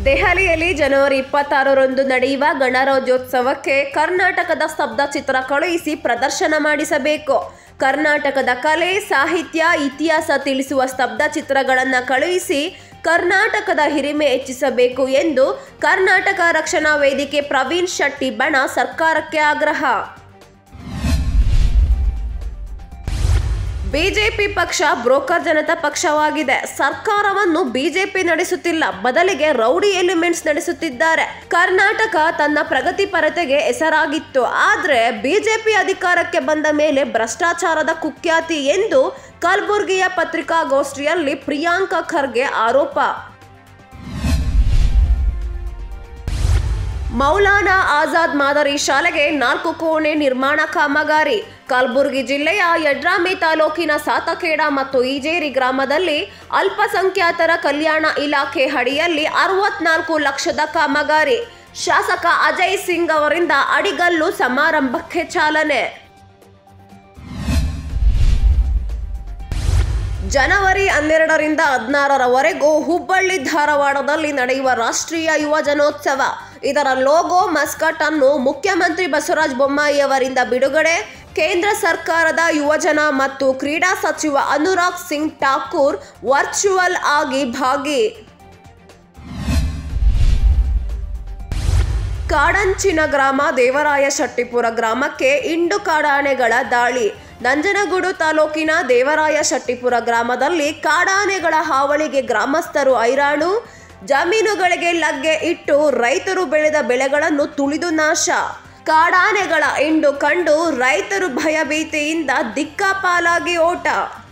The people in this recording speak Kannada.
ದೆಹಲಿಯಲ್ಲಿ ಜನವರಿ ಇಪ್ಪತ್ತಾರರಂದು ನಡೆಯುವ ಗಣರಾಜ್ಯೋತ್ಸವಕ್ಕೆ ಕರ್ನಾಟಕದ ಸ್ತಬ್ಧ ಚಿತ್ರ ಕಳುಹಿಸಿ ಪ್ರದರ್ಶನ ಮಾಡಿಸಬೇಕು ಕರ್ನಾಟಕದ ಕಲೆ ಸಾಹಿತ್ಯ ಇತಿಹಾಸ ತಿಳಿಸುವ ಸ್ತಬ್ಧ ಚಿತ್ರಗಳನ್ನು ಕಳುಹಿಸಿ ಕರ್ನಾಟಕದ ಹಿರಿಮೆ ಹೆಚ್ಚಿಸಬೇಕು ಎಂದು ಕರ್ನಾಟಕ ರಕ್ಷಣಾ ವೇದಿಕೆ ಪ್ರವೀಣ್ ಶೆಟ್ಟಿ ಬಣ ಸರ್ಕಾರಕ್ಕೆ ಆಗ್ರಹ ಬಿಜೆಪಿ ಪಕ್ಷ ಬ್ರೋಕರ್ ಜನತಾ ಪಕ್ಷವಾಗಿದೆ ಸರ್ಕಾರವನ್ನು ಬಿಜೆಪಿ ನಡೆಸುತ್ತಿಲ್ಲ ಬದಲಿಗೆ ರೌಡಿ ಎಲಿಮೆಂಟ್ಸ್ ನಡೆಸುತ್ತಿದ್ದಾರೆ ಕರ್ನಾಟಕ ತನ್ನ ಪ್ರಗತಿ ಪರತೆಗೆ ಹೆಸರಾಗಿತ್ತು ಆದ್ರೆ ಬಿಜೆಪಿ ಅಧಿಕಾರಕ್ಕೆ ಬಂದ ಮೇಲೆ ಭ್ರಷ್ಟಾಚಾರದ ಕುಖ್ಯಾತಿ ಎಂದು ಕಲಬುರಗಿಯ ಪತ್ರಿಕಾಗೋಷ್ಠಿಯಲ್ಲಿ ಪ್ರಿಯಾಂಕಾ ಖರ್ಗೆ ಆರೋಪ ಮೌಲಾನಾ ಆಜಾದ್ ಮಾದರಿ ಶಾಲೆಗೆ ನಾಲ್ಕು ಕೋಣೆ ನಿರ್ಮಾಣ ಕಾಮಗಾರಿ ಕಲಬುರಗಿ ಜಿಲ್ಲೆಯ ಯಡ್ರಾಮಿ ತಾಲೂಕಿನ ಸಾತಖೇಡ ಮತ್ತು ಈಜೇರಿ ಗ್ರಾಮದಲ್ಲಿ ಅಲ್ಪಸಂಖ್ಯಾತರ ಕಲ್ಯಾಣ ಇಲಾಖೆ ಅಡಿಯಲ್ಲಿ ಅರವತ್ನಾಲ್ಕು ಲಕ್ಷದ ಕಾಮಗಾರಿ ಶಾಸಕ ಅಜಯ್ ಸಿಂಗ್ ಅವರಿಂದ ಅಡಿಗಲ್ಲು ಸಮಾರಂಭಕ್ಕೆ ಚಾಲನೆ ಜನವರಿ ಹನ್ನೆರಡರಿಂದ ಹದಿನಾರರವರೆಗೂ ಹುಬ್ಬಳ್ಳಿ ಧಾರವಾಡದಲ್ಲಿ ನಡೆಯುವ ರಾಷ್ಟ್ರೀಯ ಯುವ ಜನೋತ್ಸವ ಇದರ ಲೋಗೋ ಮಸ್ಕಟ್ ಅನ್ನು ಮುಖ್ಯಮಂತ್ರಿ ಬಸವರಾಜ ಬೊಮ್ಮಾಯಿ ಅವರಿಂದ ಬಿಡುಗಡೆ ಕೇಂದ್ರ ಸರ್ಕಾರದ ಯುವಜನ ಮತ್ತು ಕ್ರೀಡಾ ಸಚಿವ ಅನುರಾಗ್ ಸಿಂಗ್ ಠಾಕೂರ್ ವರ್ಚುವಲ್ ಆಗಿ ಭಾಗಿ ಕಾಡಂಚಿನ ಗ್ರಾಮ ದೇವರಾಯ ಶೆಟ್ಟಿಪುರ ಗ್ರಾಮಕ್ಕೆ ಇಂಡು ಕಾಡಾನೆಗಳ ದಾಳಿ ನಂಜನಗೂಡು ತಾಲೂಕಿನ ದೇವರಾಯ ಶೆಟ್ಟಿಪುರ ಗ್ರಾಮದಲ್ಲಿ ಕಾಡಾನೆಗಳ ಹಾವಳಿಗೆ ಗ್ರಾಮಸ್ಥರು ಹೈರಾಣು ಜಮೀನುಗಳಿಗೆ ಲಗ್ಗೆ ಇಟ್ಟು ರೈತರು ಬೆಳೆದ ಬೆಳೆಗಳನ್ನು ತುಳಿದು ನಾಶ ಕಾಡಾನೆಗಳ ಇಂಡು ಕಂಡು ರೈತರು ಭಯಭೀತಿಯಿಂದ ದಿಕ್ಕಾಪಾಲಾಗಿ ಓಟ